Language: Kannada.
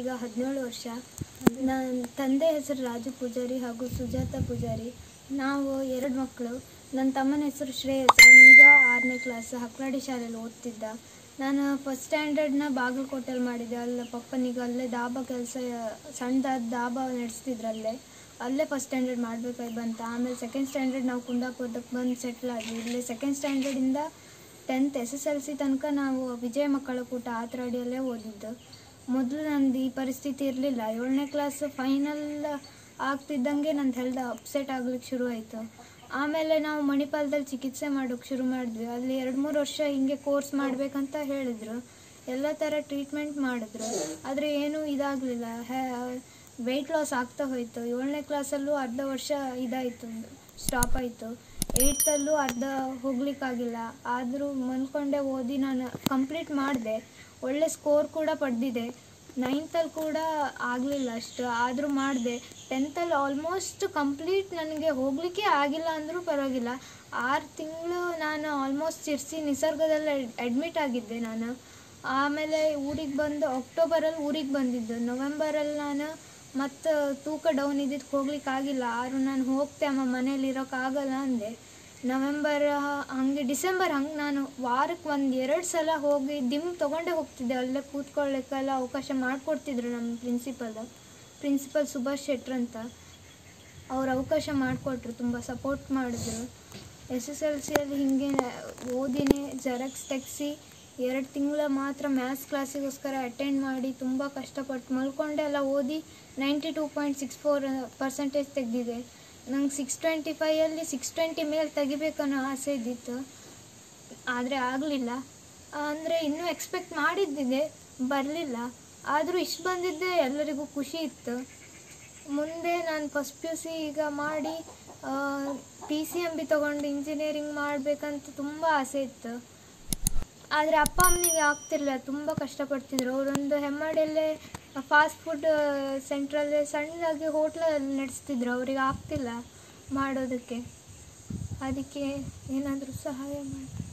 ನನಗೀಗ ಹದಿನೇಳು ವರ್ಷ ನನ್ನ ತಂದೆ ಹೆಸರು ರಾಜು ಪೂಜಾರಿ ಹಾಗೂ ಸುಜಾತ ಪೂಜಾರಿ ನಾವು ಎರಡು ಮಕ್ಕಳು ನನ್ನ ತಮ್ಮನ ಹೆಸರು ಶ್ರೇಯಸ್ ಅವನೀಗ ಆರನೇ ಕ್ಲಾಸ್ ಹಕ್ಲಾಡಿ ಶಾಲೆಯಲ್ಲಿ ಓದ್ತಿದ್ದ ನಾನು ಫಸ್ಟ್ ಸ್ಟ್ಯಾಂಡರ್ಡ್ನ ಬಾಗಲಕೋಟೆಯಲ್ಲಿ ಮಾಡಿದ್ದೆ ಅಲ್ಲೇ ಪಪ್ಪನಿಗೆ ಅಲ್ಲೇ ದಾಬಾ ಕೆಲಸ ಸಣ್ಣದಾದ ದಾಬಾ ನಡೆಸ್ತಿದ್ರಲ್ಲೇ ಅಲ್ಲೇ ಫಸ್ಟ್ ಸ್ಟ್ಯಾಂಡರ್ಡ್ ಮಾಡಬೇಕಾಗಿ ಬಂತು ಆಮೇಲೆ ಸೆಕೆಂಡ್ ಸ್ಟ್ಯಾಂಡರ್ಡ್ ನಾವು ಕುಂದಾಪುರದಕ್ಕೆ ಬಂದು ಸೆಟ್ಲ್ ಆದ್ವಿ ಇಲ್ಲಿ ಸೆಕೆಂಡ್ ಸ್ಟ್ಯಾಂಡರ್ಡಿಂದ tenth S S L C ತನಕ ನಾವು ವಿಜಯ ಮಕ್ಕಳ ಕೂಟ ಆತರಡಿಯಲ್ಲೇ ಓದಿದ್ದು ಮೊದಲು ನಂದು ಈ ಪರಿಸ್ಥಿತಿ ಇರಲಿಲ್ಲ ಏಳನೇ ಕ್ಲಾಸ್ ಫೈನಲ್ ಆಗ್ತಿದ್ದಂಗೆ ನಂದು ಹೆಲ್ತ್ ಅಪ್ಸೆಟ್ ಆಗ್ಲಿಕ್ಕೆ ಶುರು ಆಯಿತು ಆಮೇಲೆ ನಾವು ಮಣಿಪಾಲದಲ್ಲಿ ಚಿಕಿತ್ಸೆ ಮಾಡೋಕ್ಕೆ ಶುರು ಮಾಡಿದ್ವಿ ಅಲ್ಲಿ ಎರಡು ಮೂರು ವರ್ಷ ಹಿಂಗೆ ಕೋರ್ಸ್ ಮಾಡಬೇಕಂತ ಹೇಳಿದರು ಎಲ್ಲ ಥರ ಟ್ರೀಟ್ಮೆಂಟ್ ಮಾಡಿದ್ರು ಆದರೆ ಏನೂ ಇದಾಗಲಿಲ್ಲ ವೆಯ್ಟ್ ಲಾಸ್ ಆಗ್ತಾ ಹೋಯಿತು ಏಳನೇ ಕ್ಲಾಸಲ್ಲೂ ಅರ್ಧ ವರ್ಷ ಇದಾಯಿತು ಸ್ಟಾಪ್ ಆಯಿತು ಏಯ್ತಲ್ಲೂ ಅರ್ಧ ಹೋಗ್ಲಿಕ್ಕಾಗಿಲ್ಲ ಆದರೂ ಮನ್ಕೊಂಡೆ ಓದಿ ನಾನು ಕಂಪ್ಲೀಟ್ ಮಾಡಿದೆ ಒಳ್ಳೆ ಸ್ಕೋರ್ ಕೂಡ ಪಡೆದಿದೆ ನೈನ್ತಲ್ಲಿ ಕೂಡ ಆಗಲಿಲ್ಲ ಅಷ್ಟು ಆದರೂ ಮಾಡಿದೆ ಟೆಂತಲ್ಲಿ ಆಲ್ಮೋಸ್ಟ್ ಕಂಪ್ಲೀಟ್ ನನಗೆ ಹೋಗಲಿಕ್ಕೆ ಆಗಿಲ್ಲ ಅಂದರೂ ಪರವಾಗಿಲ್ಲ ಆರು ತಿಂಗಳು ನಾನು ಆಲ್ಮೋಸ್ಟ್ ಸಿರ್ಸಿ ನಿಸರ್ಗದಲ್ಲಿ ಅಡ್ಮಿಟ್ ಆಗಿದ್ದೆ ನಾನು ಆಮೇಲೆ ಊರಿಗೆ ಬಂದು ಅಕ್ಟೋಬರಲ್ಲಿ ಊರಿಗೆ ಬಂದಿದ್ದು ನವೆಂಬರಲ್ಲಿ ನಾನು ಮತ್ತು ತೂಕ ಡೌನ್ ಇದ್ದಿದ್ದು ಹೋಗ್ಲಿಕ್ಕೆ ಆಗಿಲ್ಲ ಆದರೂ ನಾನು ಹೋಗ್ತೆ ಅಮ್ಮ ಮನೇಲಿ ಇರೋಕ್ಕಾಗಲ್ಲ ಅಂದೆ ನವೆಂಬರ್ ಹಂಗೆ ಡಿಸೆಂಬರ್ ಹಂಗೆ ನಾನು ವಾರಕ್ಕೆ ಒಂದು ಎರಡು ಸಲ ಹೋಗಿ ದಿಮ್ ತೊಗೊಂಡೇ ಹೋಗ್ತಿದ್ದೆ ಅಲ್ಲೇ ಕೂತ್ಕೊಳ್ಳಿಕ್ಕೆಲ್ಲ ಅವಕಾಶ ಮಾಡಿಕೊಡ್ತಿದ್ರು ನಮ್ಮ ಪ್ರಿನ್ಸಿಪಲ್ ಪ್ರಿನ್ಸಿಪಲ್ ಸುಭಾಷ್ ಶೆಟ್ರ್ ಅಂತ ಅವ್ರು ಅವಕಾಶ ಮಾಡಿಕೊಟ್ರು ತುಂಬ ಸಪೋರ್ಟ್ ಮಾಡಿದ್ರು ಎಸ್ ಎಸ್ ಎಲ್ ಸಿಯಲ್ಲಿ ಹಿಂಗೆ ಓದಿನೇ ಜೆರಾಕ್ಸ್ ತೆಗೆಸಿ ಎರಡು ತಿಂಗಳ ಮಾತ್ರ ಮ್ಯಾಥ್ಸ್ ಕ್ಲಾಸಿಗೋಸ್ಕರ ಅಟೆಂಡ್ ಮಾಡಿ ತುಂಬ ಕಷ್ಟಪಟ್ಟು ಮಲ್ಕೊಂಡೆ ಎಲ್ಲ ಓದಿ ninety two point six four percentage ತೆಗೆದಿದೆ ನಂಗೆ ಸಿಕ್ಸ್ ಟ್ವೆಂಟಿ ಫೈಯಲ್ಲಿ ಸಿಕ್ಸ್ ಟ್ವೆಂಟಿ ಮೇಲೆ ತೆಗಿಬೇಕನ್ನೋ ಆಸೆ ಇದ್ದಿತ್ತು ಆದರೆ ಆಗಲಿಲ್ಲ ಅಂದರೆ ಇನ್ನೂ ಎಕ್ಸ್ಪೆಕ್ಟ್ ಮಾಡಿದ್ದಿದೆ ಬರಲಿಲ್ಲ ಆದರೂ ಇಷ್ಟು ಬಂದಿದ್ದೆ ಎಲ್ಲರಿಗೂ ಖುಷಿ ಇತ್ತು ಮುಂದೆ ನಾನು ಫಸ್ಟ್ ಪಿ ಯು ಸಿ ಈಗ ಮಾಡಿ ಪಿ ಸಿ ಎಮ್ ಬಿ ತೊಗೊಂಡು ಇಂಜಿನಿಯರಿಂಗ್ ಮಾಡಬೇಕಂತ ತುಂಬ ಆಸೆ ಇತ್ತು ಆದರೆ ಅಪ್ಪ ಅಮ್ಮನಿಗೆ ಆಗ್ತಿರಲಿಲ್ಲ ತುಂಬ ಕಷ್ಟಪಡ್ತಿದ್ರು ಅವರೊಂದು ಹೆಮ್ಮಾಡಿಯಲ್ಲೇ ಫಾಸ್ಟ್ ಫುಡ್ ಸೆಂಟ್ರಲ್ಲೇ ಸಣ್ಣದಾಗಿ ಹೋಟ್ಲಲ್ಲಿ ನಡೆಸ್ತಿದ್ರು ಅವ್ರಿಗೆ ಆಗ್ತಿಲ್ಲ ಮಾಡೋದಕ್ಕೆ ಅದಕ್ಕೆ ಏನಾದರೂ ಸಹಾಯ ಮಾಡಿ